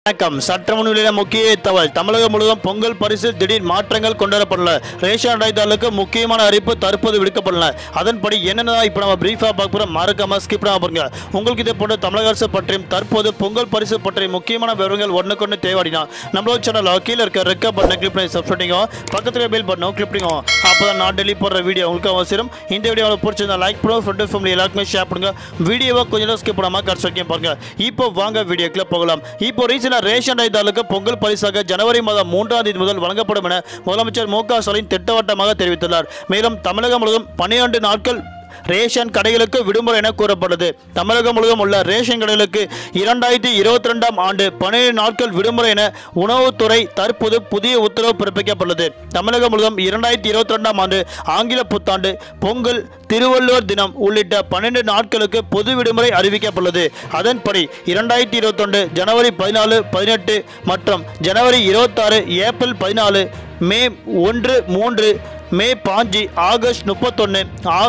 வணக்கம் சற்று முன்னிலையில முக்கிய தகவல் தமிழகம் முழுவதும் பொங்கல் பரிசு திடீர் மாற்றங்கள் கொண்டுவரப்படல ரேஷன் அடைதாளுக்கு முக்கியமான அறிவிப்பு தற்போது விடுக்கப்படல அதன்படி என்னென்ன இப்போ நம்ம பிரீஃபாக பார்க்க போகிறோம் மறக்காம ஸ்கிப் பண்ணாம பாருங்க உங்களுக்கு இதே போன்ற தமிழக அரசு பற்றியும் தற்போது பொங்கல் பரிசு பற்றிய முக்கியமான விவரங்கள் ஒன்றுக்கொன்று தேவைடினா நம்மளோட சேனல் கீழே இருக்க ரெக்க பட்டனை கிளிக் பண்ணி சப்ஸ்கிரைப் பண்ணிக்கோ பக்கத்தில் பெல் பட்டனும் கிளிக் பண்ணிக்கோ அப்போ தான் நான் டெலி போடுற வீடியோ உங்களுக்கு அவசியம் இந்த வீடியோ உங்களுக்கு பிடிச்சிருந்தா லைக் பண்ணுங்க ஃப்ரெண்டு ஃபேமிலி எல்லாருக்குமே ஷேர் பண்ணுங்க வீடியோவை கொஞ்சம் ஸ்கிப் பண்ணாமல் கடைசி வரைக்கும் பாருங்க இப்போ வாங்க வீடியோக்குள்ள போகலாம் இப்போ ரீசெண்டாக ரேஷன் அடைதாளுக்கு பொங்கல் பரிசாக ஜனவரி மாதம் மூன்றாம் தேதி முதல் வழங்கப்படும் என முதலமைச்சர் மு க ஸ்டாலின் திட்டவட்டமாக தெரிவித்துள்ளார் மேலும் தமிழகம் முழுவதும் பன்னிரண்டு நாட்கள் ரேஷன் கடைகளுக்கு விடுமுறை என கூறப்பட்டது தமிழகம் முழுவதும் உள்ள ரேஷன் கடைகளுக்கு இரண்டாயிரத்தி இருபத்தி ரெண்டாம் ஆண்டு பன்னிரண்டு நாட்கள் விடுமுறை என உணவுத்துறை தற்போது புதிய உத்தரவு பிறப்பிக்கப்பட்டுள்ளது தமிழகம் முழுவதும் இரண்டாயிரத்தி இருபத்தி ரெண்டாம் ஆண்டு ஆங்கில புத்தாண்டு பொங்கல் திருவள்ளுவர் தினம் உள்ளிட்ட பன்னெண்டு நாட்களுக்கு பொது விடுமுறை அறிவிக்கப்பட்டுள்ளது அதன்படி இரண்டாயிரத்தி இருபத்தொன்று ஜனவரி பதினாலு பதினெட்டு மற்றும் ஜனவரி இருபத்தாறு ஏப்ரல் பதினாலு மே ஒன்று மூன்று மே பாஞ்சு ஆகஸ்ட் முப்பத்தொன்று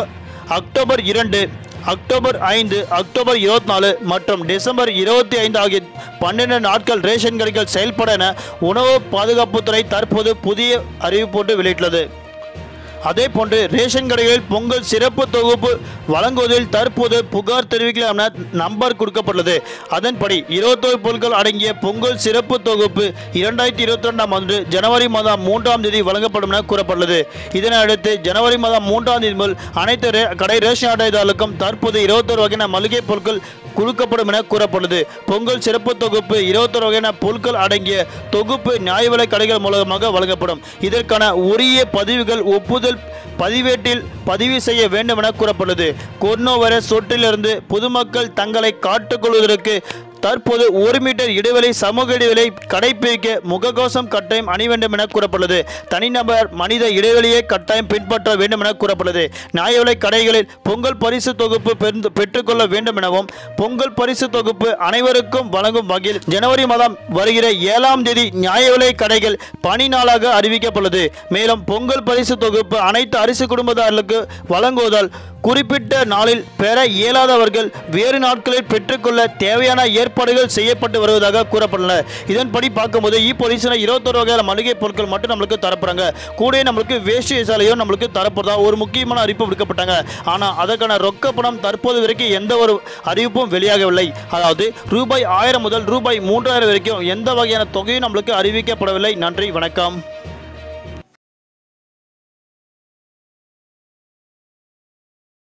அக்டோபர் இரண்டு அக்டோபர் ஐந்து அக்டோபர் இருபத்தி நாலு மற்றும் டிசம்பர் இருபத்தி ஐந்து ஆகிய பன்னெண்டு நாட்கள் ரேஷன் கடைகள் செயல்பட என உணவு பாதுகாப்புத்துறை தற்போது புதிய அறிவிப்பு வெளியிட்டுள்ளது அதே போன்று ரேஷன் கடைகளில் பொங்கல் சிறப்பு தொகுப்பு வழங்குவதில் தற்போது புகார் தெரிவிக்கலாம் என நம்பர் கொடுக்கப்பட்டுள்ளது அதன்படி இருபத்தோரு பொருட்கள் அடங்கிய பொங்கல் சிறப்பு தொகுப்பு இரண்டாயிரத்தி இருபத்தி ரெண்டாம் ஆண்டு ஜனவரி மாதம் மூன்றாம் தேதி வழங்கப்படும் என கூறப்பட்டுள்ளது இதனை அடுத்து ஜனவரி மாதம் மூன்றாம் தேதி முதல் அனைத்து ரே- கடை ரேஷன் அட்டைதாரர்களுக்கும் தற்போது இருபத்தோரு வகையான மளிகை பொருட்கள் கொடுக்கப்படும் என கூறப்பட்டுள்ளது பொங்கல் சிறப்பு தொகுப்பு இருபத்தொரு வகையான பொருட்கள் அடங்கிய தொகுப்பு நியாய விலை கடைகள் மூலமாக வழங்கப்படும் இதற்கான உரிய பதிவுகள் ஒப்புதல் பதிவேட்டில் பதிவு செய்ய வேண்டும் என கூறப்பட்டுள்ளது கொரோனா வைரஸ் தொற்றிலிருந்து பொதுமக்கள் தங்களை காட்டுக்கொள்வதற்கு தற்போது ஒரு மீட்டர் இடைவெளி சமூக இடைவெளி கடைபிடிக்க முகக்கவசம் கட்டாயம் அணி வேண்டும் என கூறப்பட்டுள்ளது தனிநபர் மனித இடைவெளியை கட்டாயம் பின்பற்ற வேண்டும் என கூறப்பட்டுள்ளது நியாய விலை கடைகளில் பொங்கல் பரிசு தொகுப்பு பெருந்து- பெற்றுக்கொள்ள வேண்டும் எனவும் பொங்கல் பரிசு தொகுப்பு அனைவருக்கும் வழங்கும் வகையில் ஜனவரி மாதம் வருகிற ஏழாம் தேதி நியாய விலை கடைகள் பணி நாளாக அறிவிக்கப்பட்டுள்ளது மேலும் பொங்கல் பரிசு தொகுப்பு அனைத்து அரிசி குடும்பத்தார்களுக்கு வழங்குவதால் குறிப்பிட்ட நாளில் பெற இயலாதவர்கள் வேறு நாட்களில் பெற்றுக்கொள்ள தேவையான ஏற்பாடுகள் செய்யப்பட்டு வருவதாக கூறப்பட்டுள்ளன இதன்படி பார்க்கும்போது இப்போ ரீசனாக இருபத்தொரு வகையான மளிகை பொருட்கள் மட்டும் நம்மளுக்கு தரப்படுறாங்க கூட நம்மளுக்கு வேஷ்டி சாலையும் நம்மளுக்கு தரப்படுறதா ஒரு முக்கியமான அறிவிப்பு விடுக்கப்பட்டாங்க ஆனால் அதற்கான ரொக்க பணம் தற்போது வரைக்கும் எந்த ஒரு அறிவிப்பும் வெளியாகவில்லை அதாவது ரூபாய் ஆயிரம் முதல் ரூபாய் மூன்றாயிரம் வரைக்கும் எந்த வகையான தொகையும் நம்மளுக்கு அறிவிக்கப்படவில்லை நன்றி வணக்கம்